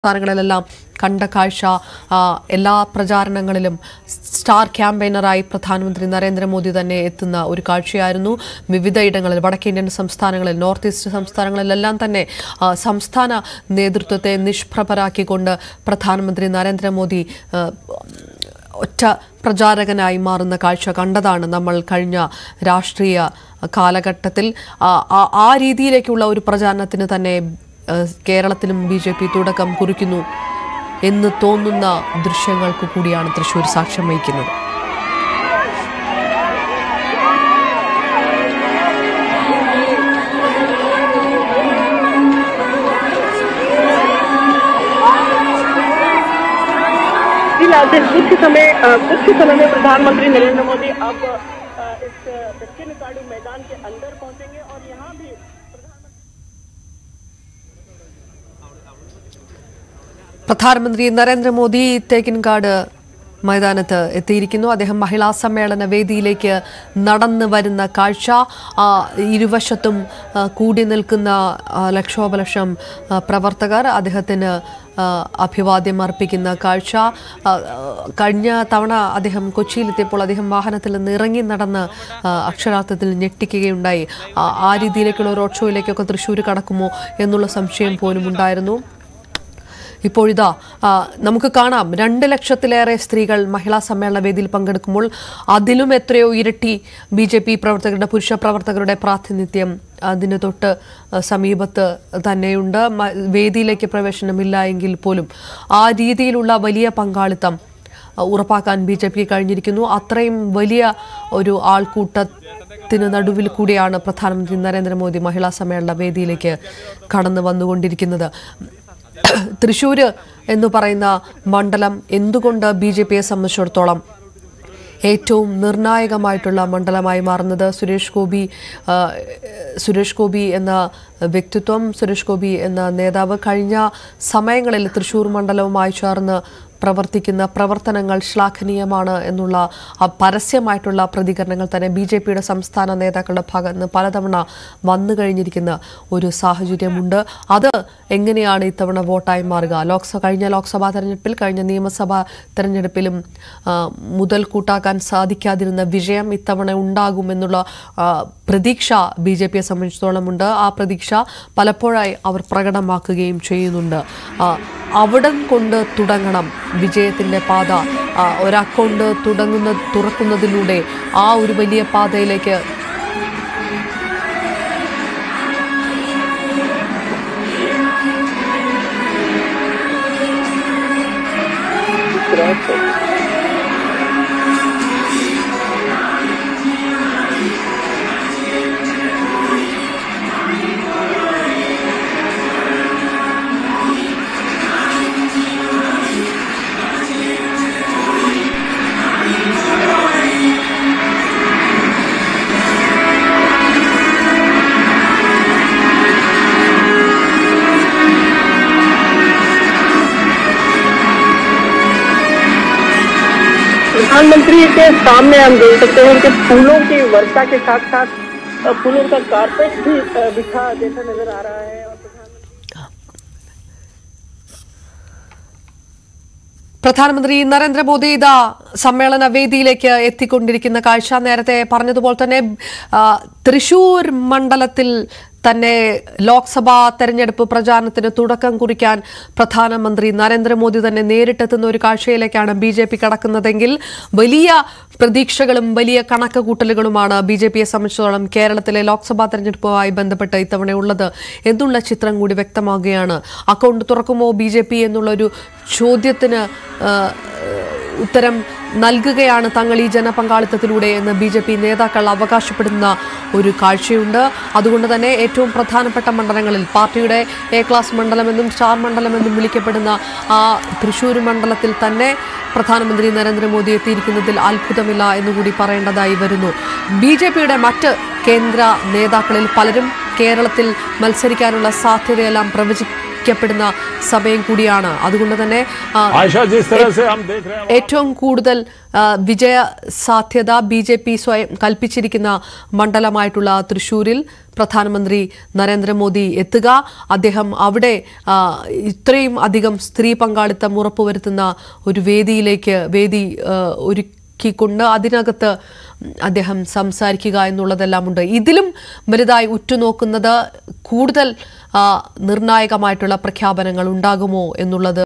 സ്ഥാനങ്ങളിലെല്ലാം കണ്ട കാഴ്ച ആ, എല്ലാ പ്രചാരണങ്ങളിലും സ്റ്റാർ ക്യാമ്പയിനറായി പ്രധാനമന്ത്രി നരേന്ദ്രമോദി തന്നെ എത്തുന്ന ഒരു കാഴ്ചയായിരുന്നു വിവിധ ഇടങ്ങളിൽ വടക്കേന്ത്യൻ സംസ്ഥാനങ്ങളിൽ നോർത്ത് ഈസ്റ്റ് സംസ്ഥാനങ്ങളിലെല്ലാം തന്നെ ആ, സംസ്ഥാന നേതൃത്വത്തെ നിഷ്പ്രഭരാക്കിക്കൊണ്ട് പ്രധാനമന്ത്രി നരേന്ദ്രമോദി ആ, ഒറ്റ പ്രചാരകനായി മാറുന്ന കാഴ്ച കണ്ടതാണ് നമ്മൾ കഴിഞ്ഞ രാഷ്ട്രീയ കാലഘട്ടത്തിൽ ആ, ആ- ആ രീതിയിലേക്കുള്ള ഒരു പ്രചാരണത്തിന് തന്നെ ഏഹ്, കേരളത്തിലും ബി ജെ പി തുടക്കം കുറിക്കുന്നു എന്ന് തോന്നുന്ന ദൃശ്യങ്ങൾക്ക് കൂടിയാണ് തൃശൂർ സാക്ഷ്യം വഹിക്കുന്നത് जी लालटेन कुछ समय अ, कुछ समय में प्रधानमंत्री नरेंद्र मोदी अब अ, इस दक्षिण मैदान के अंदर पहुंचेंगे और यहाँ भी പ്രധാനമന്ത്രി നരേന്ദ്രമോദി തേക്കിൻകാട് മൈതാനത്ത് എത്തിയിരിക്കുന്നു അദ്ദേഹം മഹിളാ സമ്മേളന വേദിയിലേക്ക് നടന്നു വരുന്ന കാഴ്ച ആ, ഇരുവശത്തും ആ, കൂടി നിൽക്കുന്ന ആ, ലക്ഷോപലക്ഷം ആ, പ്രവർത്തകർ അദ്ദേഹത്തിന് ആ, അഭിവാദ്യം അർപ്പിക്കുന്ന കാഴ്ച ആ, കഴിഞ്ഞ തവണ അദ്ദേഹം കൊച്ചിയിലെത്തിയപ്പോൾ അദ്ദേഹം വാഹനത്തിൽ നിന്ന് ഇറങ്ങി നടന്ന് ആ, അക്ഷരാർത്ഥത്തിൽ ഞെട്ടിക്കുകയുണ്ടായി ആ, ആ രീതിയിലേക്കുള്ള റോഡ് ഷോയിലേക്കൊക്കെ തൃശ്ശൂർ കടക്കുമോ എന്നുള്ള സംശയം പോലും ഉണ്ടായിരുന്നു ഇപ്പോഴിതാ ആ, നമുക്ക് കാണാം രണ്ട് ലക്ഷത്തിലേറെ സ്ത്രീകൾ മഹിളാ സമ്മേളന വേദിയിൽ പങ്കെടുക്കുമ്പോൾ അതിലും എത്രയോ ഇരട്ടി ബി ജെ പി പ്രവർത്തകരുടെ പുരുഷ പ്രവർത്തകരുടെ പ്രാതിനിധ്യം അതിന് തൊട്ട് സമീപത്ത് തന്നെയുണ്ട് മ- വേദിയിലേക്ക് പ്രവേശനമില്ല എങ്കിൽ പോലും ആ രീതിയിലുള്ള വലിയ പങ്കാളിത്തം ആ, ഉറപ്പാക്കാൻ ബി ജെ പി കഴിഞ്ഞിരിക്കുന്നു അത്രയും വലിയ ഒരു ആൾക്കൂട്ടത്തിന് നടുവിൽ കൂടിയാണ് പ്രധാനമന്ത്രി നരേന്ദ്രമോദി മഹിളാ സമ്മേളന വേദിയിലേക്ക് കടന്നു വന്നുകൊണ്ടിരിക്കുന്നത് തൃശ്ശൂര് എന്ന് പറയുന്ന മണ്ഡലം എന്തുകൊണ്ട് ബി ജെ പിയെ സംബന്ധിച്ചിടത്തോളം ഏറ്റവും നിർണായകമായിട്ടുള്ള മണ്ഡലമായി മാറുന്നത് സുരേഷ് ഗോപി ആ, സുരേഷ് ഗോപി എന്ന വ്യക്തിത്വം സുരേഷ് ഗോപി എന്ന നേതാവ് കഴിഞ്ഞ സമയങ്ങളിൽ തൃശ്ശൂർ മണ്ഡലവുമായി ചേർന്ന് പ്രവർത്തിക്കുന്ന പ്രവർത്തനങ്ങൾ ശ്ലാഘനീയമാണ് എന്നുള്ള ആ പരസ്യമായിട്ടുള്ള പ്രതികരണങ്ങൾ തന്നെ ബി ജെ പിയുടെ സംസ്ഥാന നേതാക്കളുടെ ഭാഗത്ത് നിന്ന് പലതവണ വന്നു കഴിഞ്ഞിരിക്കുന്ന ഒരു സാഹചര്യമുണ്ട് അത് എങ്ങനെയാണ് ഇത്തവണ വോട്ടായി മാറുക ലോക്സഭ കഴിഞ്ഞ ലോക്സഭാ തെരഞ്ഞെടുപ്പിൽ കഴിഞ്ഞ നിയമസഭാ തെരഞ്ഞെടുപ്പിലും ആ, മുതൽ കൂട്ടാക്കാൻ സാധിക്കാതിരുന്ന വിജയം ഇത്തവണ ഉണ്ടാകുമെന്നുള്ള ആ, പ്രതീക്ഷ ബി ജെ പിയെ സംബന്ധിച്ചിടത്തോളം ഉണ്ട് ആ പ്രതീക്ഷ പലപ്പോഴായി അവർ പ്രകടമാക്കുകയും ചെയ്യുന്നുണ്ട് ആ, അവിടം കൊണ്ട് തുടങ്ങണം വിജയത്തിൻ്റെ പാത ആ, ഒരു അക്കൗണ്ട് തുടങ്ങുന്ന തുറക്കുന്നതിലൂടെ ആ ഒരു വലിയ പാതയിലേക്ക് प्रधानमंत्री के सामने हम देख सकते हैं कि फूलों की वर्षा के साथ साथ अ, फूलों का कारपेट भी अ, बिछा जैसा नजर आ रहा है और प्रधानमंत्री പ്രധാനമന്ത്രി നരേന്ദ്രമോദി ഇതാ സമ്മേളന വേദിയിലേക്ക് എത്തിക്കൊണ്ടിരിക്കുന്ന കാഴ്ച നേരത്തെ പറഞ്ഞതുപോലെ തന്നെ ആ, തൃശൂർ മണ്ഡലത്തിൽ തന്നെ ലോക്സഭാ തെരഞ്ഞെടുപ്പ് പ്രചാരണത്തിന് തുടക്കം കുറിക്കാൻ പ്രധാനമന്ത്രി നരേന്ദ്രമോദി തന്നെ നേരിട്ടെത്തുന്ന ഒരു കാഴ്ചയിലേക്കാണ് ബി ജെ പി കടക്കുന്നതെങ്കിൽ വലിയ പ്രതീക്ഷകളും വലിയ കണക്ക് കൂട്ടലുകളുമാണ് ബി ജെ പിയെ സംബന്ധിച്ചിടത്തോളം കേരളത്തിലെ ലോക്സഭാ തെരഞ്ഞെടുപ്പുമായി ബന്ധപ്പെട്ട് ഇത്തവണ ഉള്ളത് എന്നുള്ള ചിത്രം കൂടി വ്യക്തമാകുകയാണ് അക്കൗണ്ട് തുറക്കുമോ ബി ജെ പി എന്നുള്ളൊരു ചോദ്യത്തിന് ആ, ഉത്തരം നൽകുകയാണ് തങ്ങൾ ഈ ജനപങ്കാളിത്തത്തിലൂടെ എന്ന് ബി ജെ പി നേതാക്കൾ അവകാശപ്പെടുന്ന ഒരു കാഴ്ചയുണ്ട് അതുകൊണ്ട് തന്നെ ഏറ്റവും പ്രധാനപ്പെട്ട മണ്ഡലങ്ങളിൽ പാർട്ടിയുടെ എ ക്ലാസ് മണ്ഡലമെന്നും സ്റ്റാർ മണ്ഡലമെന്നും വിളിക്കപ്പെടുന്ന ആ തൃശ്ശൂർ മണ്ഡലത്തിൽ തന്നെ പ്രധാനമന്ത്രി നരേന്ദ്രമോദി എത്തിയിരിക്കുന്നതിൽ അത്ഭുതമില്ല എന്നുകൂടി പറയേണ്ടതായി വരുന്നു ബി ജെ പിയുടെ മറ്റ് കേന്ദ്ര നേതാക്കളിൽ പലരും കേരളത്തിൽ മത്സരിക്കാനുള്ള സാധ്യതയെല്ലാം പ്രവചി നിർണ്ണയിക്കപ്പെടുന്ന സമയം കൂടിയാണ് അതുകൊണ്ട് തന്നെ ആ, आशा जिस तरह से हम देख रहे हैं ഏറ്റവും കൂടുതൽ ആ, വിജയ സാധ്യത ബി ജെ പി സ്വയം കൽപ്പിച്ചിരിക്കുന്ന മണ്ഡലമായിട്ടുള്ള തൃശൂരിൽ പ്രധാനമന്ത്രി നരേന്ദ്രമോദി എത്തുക അദ്ദേഹം അവിടെ ആ, ഇത്രയും അധികം സ്ത്രീ പങ്കാളിത്തം ഉറപ്പുവരുത്തുന്ന ഒരു വേദിയിലേക്ക് വേദി ആ, ഒരുക്കിക്കൊണ്ട് അതിനകത്ത് അദ്ദേഹം സംസാരിക്കുക എന്നുള്ളതെല്ലാം ഉണ്ട് ഇതിലും വലുതായി ഉറ്റുനോക്കുന്നത് കൂടുതൽ ആ, നിർണായകമായിട്ടുള്ള പ്രഖ്യാപനങ്ങൾ ഉണ്ടാകുമോ എന്നുള്ളത്